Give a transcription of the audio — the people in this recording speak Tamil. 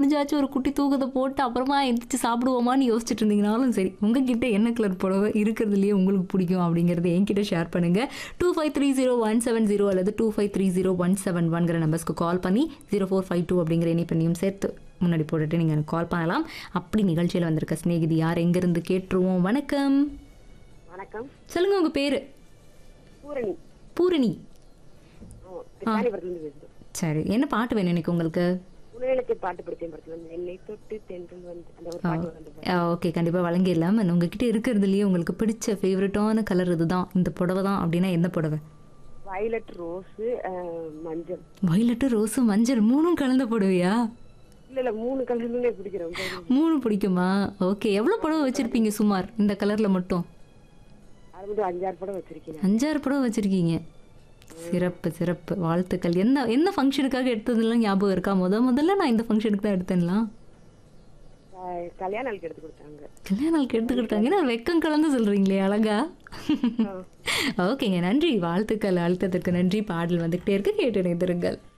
முடிஞ்சாச்சும் ஒரு குட்டி தூக்கத்தை போட்டு அப்புறமா எந்திரிச்சு சாப்பிடுவோமான்னு யோசிச்சுட்டு இருந்தீங்கனாலும் சரி உங்ககிட்ட என்ன கலர் புடவை இருக்கிறதுலையே உங்களுக்கு பிடிக்கும் அப்படிங்கிறத என்கிட்ட ஷேர் பண்ணுங்க two five three zero one seven zero அல்லது two five three zero one seven ஒன்கிற நம்பர்ஸ்க்கு கால் பண்ணி ஜீரோ ஃபோர் ஃபைவ் டூ அப்படிங்கிற இணைப்பெண்ணையும் சேர்த்து முன்னாடி போட்டுட்டு நீங்கள் எனக்கு கால் பண்ணலாம் அப்படி நிகழ்ச்சியில் வந்திருக்க சிநேகிதி யார் எங்கேருந்து கேட்டுருவோம் வணக்கம் வணக்கம் சொல்லுங்க உங்க பேரு பூரணி பூரணி ஆமா, கிருஷ்ணாபுரத்துலேருந்து பேசுறோம் சரி என்ன பாட்டு வேணும் எனக்கு உங்களுக்கு உணவெழுத்தை பாட்டு படித்தேன் படத்துல வந்து என்னை தொட்டு தென்றல் வந்து அந்த ஒரு பாட்டு வந்து ஓகே கண்டிப்பாக வழங்கிடலாம் And உங்ககிட்ட இருக்கிறதுலையே உங்களுக்கு பிடிச்ச ஃபேவரட்டான கலர் இதுதான் இந்த புடவை தான் அப்படின்னா எந்த புடவை வயலட் ரோஸு மஞ்சள் வயலட்டு ரோஸு மஞ்சள் மூணும் கலந்த புடவையா இல்ல இல்ல மூணு கலர்ல பிடிக்கிறோம் மூணு பிடிக்குமா ஓகே எவ்வளோ புடவை வச்சுருப்பீங்க சுமார் இந்த கலரில் மட்டும் அது வந்து அஞ்சாறு படம் வச்சிருக்கேன் அஞ்சாறு புடவை வச்சுருக்கீங்க சிறப்பு சிறப்பு வாழ்த்துக்கள் என்ன என்ன ஃபங்க்ஷனுக்காக எடுத்ததுலாம் ஞாபகம் இருக்கா முத முதல்ல நான் இந்த ஃபங்க்ஷனுக்கு தான் எடுத்தேன்லாம் அஹ், கல்யாண நாளுக்கு எடுத்து கொடுத்தாங்க கல்யாண நாளுக்கு எடுத்துக்கிட்டாங்கன்னா வெக்கம் கலந்து சொல்கிறீங்களே அழகா ஓகேங்க நன்றி வாழ்த்துக்கள் அழுத்தத்திற்கு நன்றி பாடல் வந்துகிட்டே இருக்கு கேட்டு இணைந்திருங்கள்